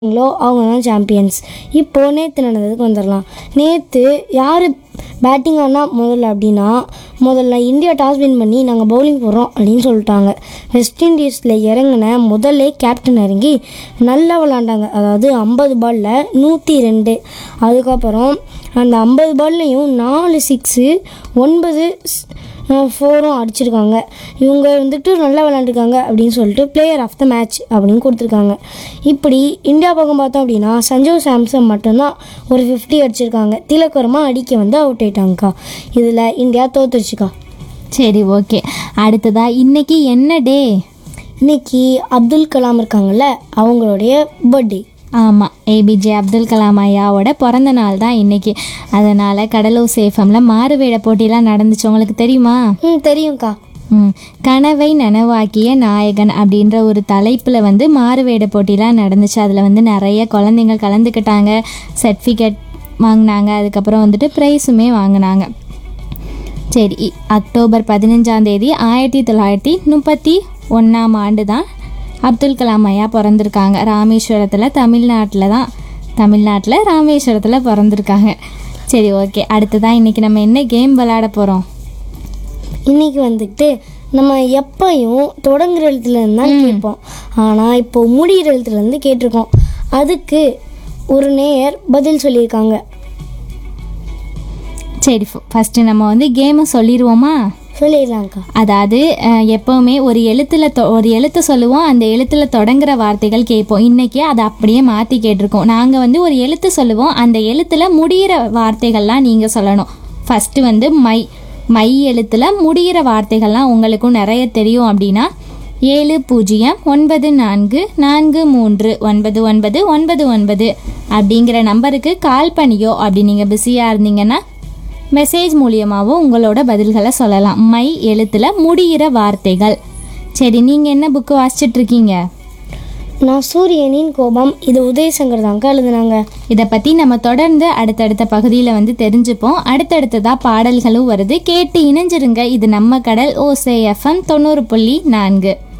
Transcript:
ங்களோ அவங்க தான் சாம்பியன்ஸ் இப்போ நேற்று நடந்ததுக்கு வந்துடலாம் நேற்று யார் பேட்டிங் ஆனால் முதல்ல அப்படின்னா முதல்ல இந்தியா டாஸ் வின் பண்ணி நாங்கள் பவுலிங் போடுறோம் அப்படின்னு சொல்லிட்டாங்க வெஸ்ட் இண்டீஸில் இறங்கின முதல்லே கேப்டன் இறங்கி நல்லா விளாண்டாங்க அதாவது ஐம்பது பாலில் நூற்றி ரெண்டு அதுக்கப்புறம் அந்த ஐம்பது பால்லையும் நாலு சிக்ஸு ஒன்பது ஃபோரும் அடிச்சிருக்காங்க இவங்க வந்துட்டு நல்லா விளாண்டுருக்காங்க அப்படின்னு சொல்லிட்டு பிளேயர் ஆஃப் த மேட்ச் அப்படின்னு கொடுத்துருக்காங்க இப்படி இந்தியா பக்கம் பார்த்தோம் அப்படின்னா சஞ்சு சாம்சன் மட்டும்தான் ஒரு ஃபிஃப்டி அடிச்சிருக்காங்க திலக்கரமாக அடிக்க வந்து அவுட் ஆயிட்டாங்கக்கா இதில் இந்தியா தோத்துருச்சுக்கா சரி ஓகே அடுத்ததா இன்னைக்கு என்ன டே இன்னைக்கு அப்துல் கலாம் இருக்காங்கல்ல அவங்களுடைய பர்த்டே ஆமாம் ஏபிஜே அப்துல் கலாம் ஐயாவோட பிறந்த நாள் தான் இன்னைக்கு அதனால் கடலூர் சேஃபமில் மாறுவேட போட்டிலாம் நடந்துச்சு உங்களுக்கு தெரியுமா ம் தெரியும்க்கா ம் கனவை நனவாக்கிய நாயகன் அப்படின்ற ஒரு தலைப்பில் வந்து மாறுவேட போட்டிலாம் நடந்துச்சு அதில் வந்து நிறைய குழந்தைங்க கலந்துக்கிட்டாங்க சர்டிஃபிகேட் வாங்கினாங்க அதுக்கப்புறம் வந்துட்டு ப்ரைஸுமே வாங்கினாங்க சரி இ- அக்டோபர் பதினஞ்சாம் தேதி ஆயிரத்தி தொள்ளாயிரத்தி முப்பத்தி ஒன்றாம் ஆண்டு தான் அப்துல் கலாம் ஐயா பிறந்திருக்காங்க ராமேஸ்வரத்தில் தமிழ்நாட்டில் தான் தமிழ்நாட்டில் ராமேஸ்வரத்தில் பிறந்திருக்காங்க சரி ஓகே அடுத்ததான் இன்றைக்கி நம்ம என்ன கேம் விளையாட போகிறோம் இன்னைக்கு வந்துட்டு நம்ம எப்பயும் தொடங்குற எழுத்துலேருந்து தான் கேட்போம் ஆனால் இப்போ முடிகிற எழுத்துலேருந்து கேட்டிருக்கோம் அதுக்கு ஒரு நேயர் பதில் சொல்லியிருக்காங்க சரி ஃபஸ்ட்டு நம்ம வந்து கேமை சொல்லிடுவோமா சொல்லிடலாங்க்கா அதாவது அஹ், எப்பவுமே ஒரு எழுத்துல தொ- ஒரு எழுத்து சொல்லுவோம் அந்த எழுத்துல தொடங்குற வார்த்தைகள் கேட்போம் இன்னைக்கு அதை அப்படியே மாற்றி கேட்டிருக்கோம் நாங்கள் வந்து ஒரு எழுத்து சொல்லுவோம் அந்த எழுத்துல முடிகிற வார்த்தைகள்லாம் நீங்கள் சொல்லணும் ஃபஸ்ட்டு வந்து மை மை எழுத்துல முடிகிற வார்த்தைகள்லாம் உங்களுக்கும் நிறைய தெரியும் அப்படின்னா ஏழு பூஜ்ஜியம் ஒன்பது நான்கு நான்கு மூன்று ஒன்பது ஒன்பது ஒன்பது ஒன்பது அப்படிங்கிற நம்பருக்கு கால் பண்ணியோ அப்படி நீங்கள் பிஸியாக இருந்தீங்கன்னா மெசேஜ் மூலியமாகவும் உங்களோட பதில்களை சொல்லலாம் மை எழுத்துல முடிகிற வார்த்தைகள் சரி நீங்கள் என்ன புக்கு வாசிச்சிட்டு இருக்கீங்க நான் சூரியனின் கோபம் இது உதயசங்கர் தாங்க எழுதுனாங்க இதை பற்றி நம்ம தொடர்ந்து அடுத்தடுத்த பகுதியில் வந்து தெரிஞ்சுப்போம் அடுத்தடுத்ததாக பாடல்களும் வருது கேட்டு இணைஞ்சிருங்க இது நம்ம கடல் ஓசே எஃப்எம் தொண்ணூறு புள்ளி நான்கு